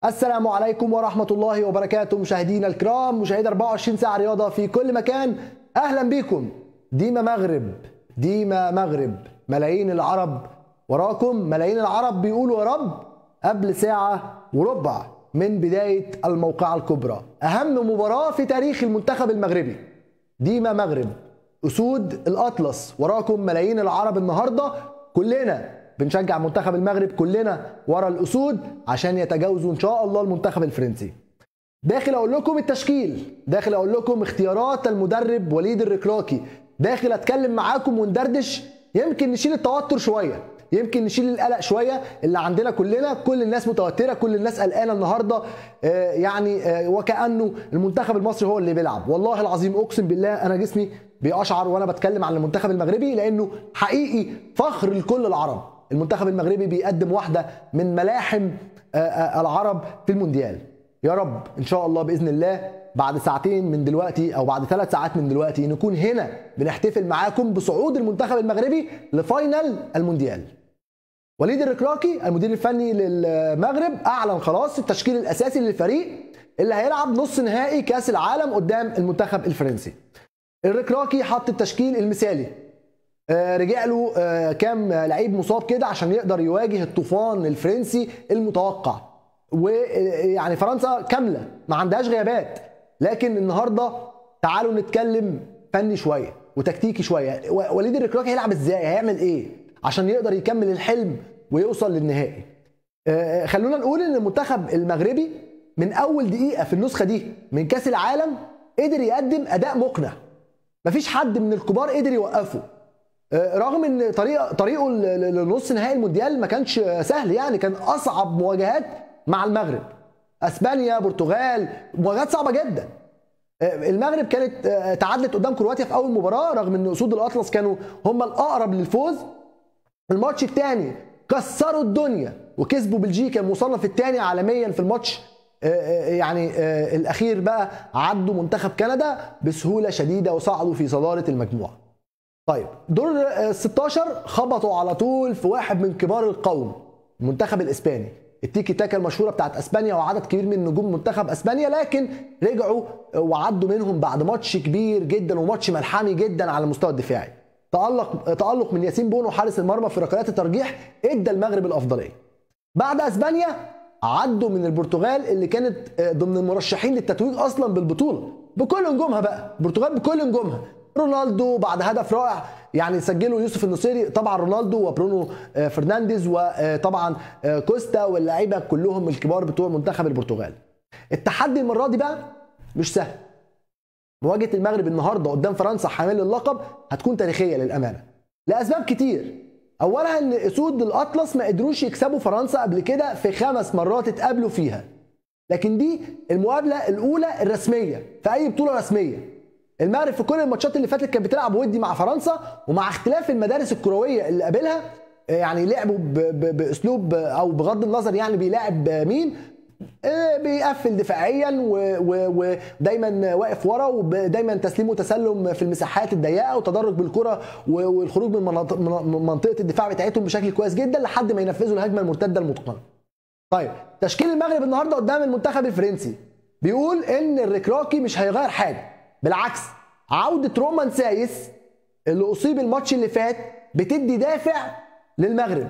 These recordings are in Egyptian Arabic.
السلام عليكم ورحمة الله وبركاته مشاهدينا الكرام مشاهدي 24 ساعة رياضة في كل مكان أهلا بكم ديما مغرب ديما مغرب ملايين العرب وراكم ملايين العرب بيقولوا يا رب قبل ساعة وربع من بداية الموقعة الكبرى أهم مباراة في تاريخ المنتخب المغربي ديما مغرب أسود الأطلس وراكم ملايين العرب النهاردة كلنا بنشجع منتخب المغرب كلنا ورا الاسود عشان يتجاوزوا ان شاء الله المنتخب الفرنسي داخل اقول لكم التشكيل داخل اقول لكم اختيارات المدرب وليد الركراكي داخل اتكلم معاكم وندردش يمكن نشيل التوتر شويه يمكن نشيل القلق شويه اللي عندنا كلنا كل الناس متوتره كل الناس قلقانه النهارده آه يعني آه وكانه المنتخب المصري هو اللي بيلعب والله العظيم اقسم بالله انا جسمي بيقشعر وانا بتكلم عن المنتخب المغربي لانه حقيقي فخر لكل العرب المنتخب المغربي بيقدم واحده من ملاحم العرب في المونديال يا رب ان شاء الله باذن الله بعد ساعتين من دلوقتي او بعد ثلاث ساعات من دلوقتي نكون هنا بنحتفل معاكم بصعود المنتخب المغربي لفاينل المونديال وليد الركراكي المدير الفني للمغرب اعلن خلاص التشكيل الاساسي للفريق اللي هيلعب نص نهائي كاس العالم قدام المنتخب الفرنسي الركراكي حط التشكيل المثالي رجع له كام لعيب مصاب كده عشان يقدر يواجه الطوفان الفرنسي المتوقع ويعني فرنسا كامله ما عندهاش غيابات لكن النهارده تعالوا نتكلم فني شويه وتكتيكي شويه وليد الركراكي هيلعب ازاي هيعمل ايه عشان يقدر يكمل الحلم ويوصل للنهائي خلونا نقول ان المنتخب المغربي من اول دقيقه في النسخه دي من كاس العالم قدر يقدم اداء مقنع مفيش حد من الكبار قدر يوقفه رغم ان طريقه طريقه لنص نهائي المونديال ما كانش سهل يعني كان اصعب مواجهات مع المغرب اسبانيا برتغال مواجهات صعبه جدا المغرب كانت تعادلت قدام كرواتيا في اول مباراه رغم ان اسود الاطلس كانوا هم الاقرب للفوز الماتش الثاني كسروا الدنيا وكسبوا بلجيكا المصنف الثاني عالميا في الماتش يعني الاخير بقى عدوا منتخب كندا بسهوله شديده وصعدوا في صداره المجموعه طيب دور ال 16 خبطوا على طول في واحد من كبار القوم المنتخب الاسباني التيكي تاكا المشهوره بتاعت اسبانيا وعدد كبير من نجوم منتخب اسبانيا لكن رجعوا وعدوا منهم بعد ماتش كبير جدا وماتش ملحمي جدا على المستوى الدفاعي تالق تالق من ياسين بونو حارس المرمى في ركلات الترجيح ادى المغرب الافضليه بعد اسبانيا عدوا من البرتغال اللي كانت ضمن المرشحين للتتويج اصلا بالبطوله بكل نجومها بقى البرتغال بكل نجومها رونالدو بعد هدف رائع يعني سجله يوسف النصيري طبعا رونالدو وبرونو فرنانديز وطبعا كوستا واللعيبه كلهم الكبار بتوع منتخب البرتغال التحدي المره دي بقى مش سهل مواجهه المغرب النهارده قدام فرنسا حامل اللقب هتكون تاريخيه للامانه لاسباب كتير اولها ان اسود الاطلس ما قدروش يكسبوا فرنسا قبل كده في خمس مرات اتقابلوا فيها لكن دي المقابله الاولى الرسميه في اي بطوله رسميه المغرب في كل الماتشات اللي فاتت كانت بتلعب ودي مع فرنسا ومع اختلاف المدارس الكرويه اللي قابلها يعني لعبوا باسلوب او بغض النظر يعني بيلاعب مين بيقفل دفاعيا ودايما واقف ورا ودايما تسليم وتسلم في المساحات الضيقه وتدرج بالكره والخروج من منطقه الدفاع بتاعتهم بشكل كويس جدا لحد ما ينفذوا الهجمه المرتده المتقنه. طيب تشكيل المغرب النهارده قدام المنتخب الفرنسي بيقول ان الركراكي مش هيغير حاجه بالعكس عودة رومان سايس اللي أصيب الماتش اللي فات بتدي دافع للمغرب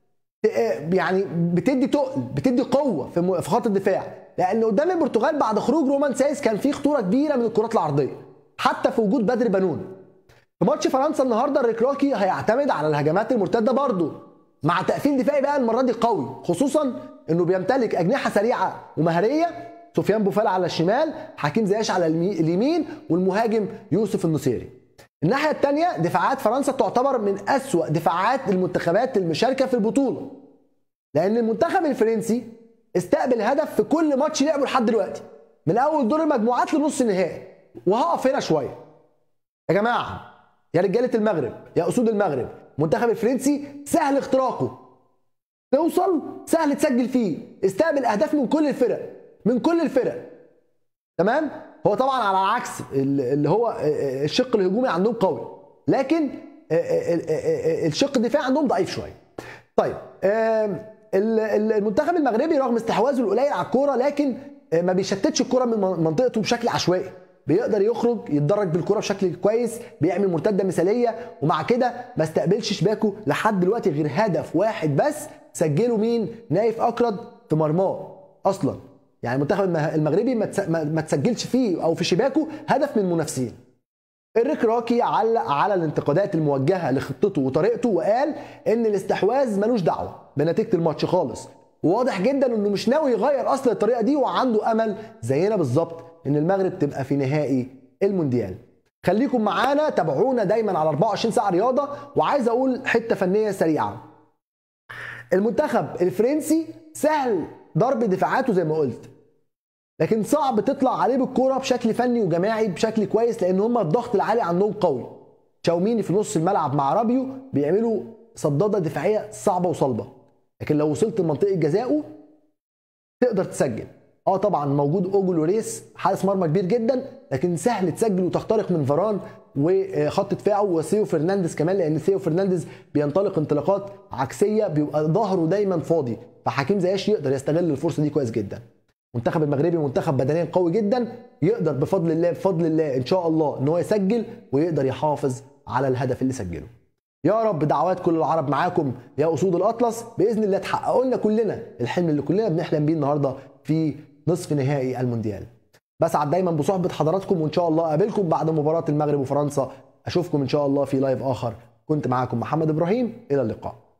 يعني بتدي تقل بتدي قوة في خط الدفاع لأن قدام البرتغال بعد خروج رومان سايس كان في خطورة كبيرة من الكرات العرضية حتى في وجود بدر بنون في ماتش فرنسا النهارده الركراكي هيعتمد على الهجمات المرتدة برضه مع تقفيل دفاعي بقى المرة دي قوي خصوصا انه بيمتلك أجنحة سريعة ومهارية سفيان بوفال على الشمال حكيم زياش على اليمين والمهاجم يوسف النصيري الناحية الثانية دفاعات فرنسا تعتبر من أسوأ دفاعات المنتخبات المشاركة في البطولة لأن المنتخب الفرنسي استقبل هدف في كل ماتش لعبه لحد دلوقتي من أول دور المجموعات لنص النهائي وهقف هنا شوية يا جماعة يا رجالة المغرب يا أسود المغرب المنتخب الفرنسي سهل اختراقه توصل سهل تسجل فيه استقبل أهداف من كل الفرق من كل الفرق تمام هو طبعا على العكس اللي هو الشق الهجومي عندهم قوي لكن الشق الدفاعي عندهم ضعيف شويه طيب ال- ال- المنتخب المغربي رغم استحواذه القليل على الكوره لكن ما بيشتتش الكوره من من- منطقته بشكل عشوائي بيقدر يخرج يتدرج بالكوره بشكل كويس بيعمل مرتده مثاليه ومع كده ما استقبلش شباكه لحد دلوقتي غير هدف واحد بس سجله مين نايف اكرد في مرماه اصلا يعني المنتخب المه- المغربي ما تس- ما ما تسجلش فيه او في شباكه هدف من المنافسين الريك راكي علق على الانتقادات الموجهه لخطته وطريقته وقال ان الاستحواذ ملوش دعوه بنتيجه الماتش خالص وواضح جدا انه مش ناوي يغير اصلا الطريقه دي وعنده امل زينا بالظبط ان المغرب تبقى في نهائي المونديال خليكم معانا تابعونا دايما على 24 ساعه رياضه وعايز اقول حته فنيه سريعه المنتخب الفرنسي سهل ضرب دفاعاته زي ما قلت لكن صعب تطلع عليه بالكوره بشكل فني وجماعي بشكل كويس لان هم الضغط العالي عندهم قوي تشاوميني في نص الملعب مع رابيو بيعملوا صداده دفاعيه صعبه وصلبه لكن لو وصلت لمنطقه جزائه تقدر تسجل اه طبعا موجود اوجو لوريس حارس مرمى كبير جدا لكن سهل تسجل وتخترق من فاران وخط دفاعه وثيو فرنانديز كمان لان ثيو فرنانديز بينطلق انطلاقات عكسيه بيبقى ظهره دايما فاضي فحكيم زياش يقدر يستغل الفرصه دي كويس جدا المنتخب المغربي منتخب بدنيا قوي جدا يقدر بفضل الله بفضل الله ان شاء الله ان هو يسجل ويقدر يحافظ على الهدف اللي سجله يا رب دعوات كل العرب معاكم يا اسود الاطلس باذن الله تحققوا لنا كلنا الحلم اللي كلنا بنحلم بيه النهارده في نصف نهائي المونديال بسعد دايما بصحبه حضراتكم وان شاء الله اقابلكم بعد مباراه المغرب وفرنسا اشوفكم ان شاء الله في لايف اخر كنت معاكم محمد ابراهيم الى اللقاء